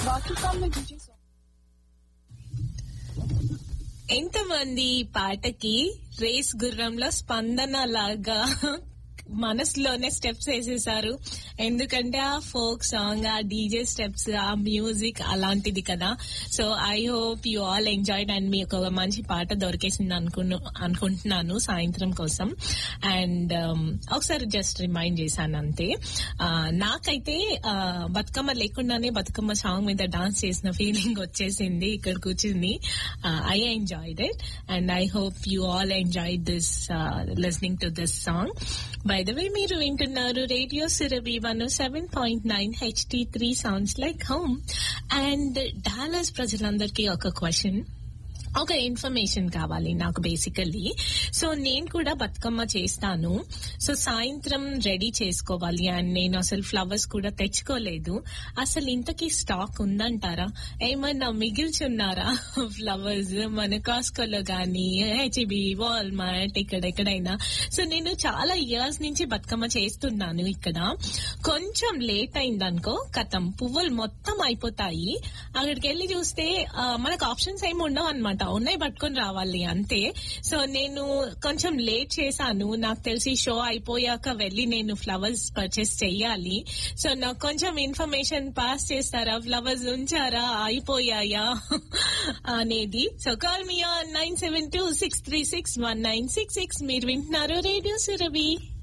बाकी काम मैं दूसरी सॉन्ग ఎంతమంది ఈ పాటకి రేస్ గుర్రంలో స్పందన లాగా మనసులోనే స్టెప్స్ వేసేసారు ఎందుకంటే ఆ ఫోక్ సాంగ్ ఆ డీజే స్టెప్స్ ఆ మ్యూజిక్ అలాంటిది కదా so I hope you all enjoyed and మీకు ఒక మంచి పాట దొరికేసింది అనుకున్న అనుకుంటున్నాను సాయంత్రం కోసం అండ్ ఒకసారి జస్ట్ రిమైండ్ చేశాను అంతే ఆ, నాకైతే ఆ, బతుకమ్మ లేకుండానే బతుకమ్మ సాంగ్ మీద డాన్స్ చేసిన ఫీలింగ్ వచ్చేసింది ఇక్కడ కూర్చుంది I enjoyed it and I hope you all enjoy this listening to this song by the way మీరు వింటున్నారు రేడియో సిరవి one seven point nine HT three sounds like home and dollars ప్రజలందరికీ ఒక question ఒక information కావాలి నాకు basically so నేను కూడా బతుకమ్మ చేస్తాను సో సాయంత్రం రెడీ చేసుకోవాలి అండ్ నేను అసలు ఫ్లవర్స్ కూడా తెచ్చుకోలేదు అసలు ఇంతకీ స్టాక్ ఉందంటారా ఏమన్నా మిగిల్చున్నారా ఫ్లవర్స్ మన కాస్కోలో గానీ హెచ్బి వాల్మార్ట్ ఇక్కడ ఎక్కడైనా సో నేను చాలా ఇయర్స్ నుంచి బతుకమ్మ చేస్తున్నాను ఇక్కడ కొంచెం లేట్ అయిందనుకో కథం పువ్వులు మొత్తం అయిపోతాయి అక్కడికి వెళ్ళి చూస్తే ఆ, మనకు ఆప్షన్స్ ఏమి ఉండవు అనమాట ఉన్నాయి పట్టుకొని రావాలి అంతే సో నేను కొంచెం లేట్ చేశాను నాకు తెలిసి షో అయిపోయాక వెళ్ళి నేను ఫ్లవర్స్ పర్చేస్ చెయ్యాలి సో నాకు కొంచెం ఇన్ఫర్మేషన్ పాస్ చేస్తారా ఫ్లవర్స్ ఉంచారా అయిపోయాయా అనేది so call me nine seven two six three six one nine six six మీరు వింటున్నారు రేడియో సురభి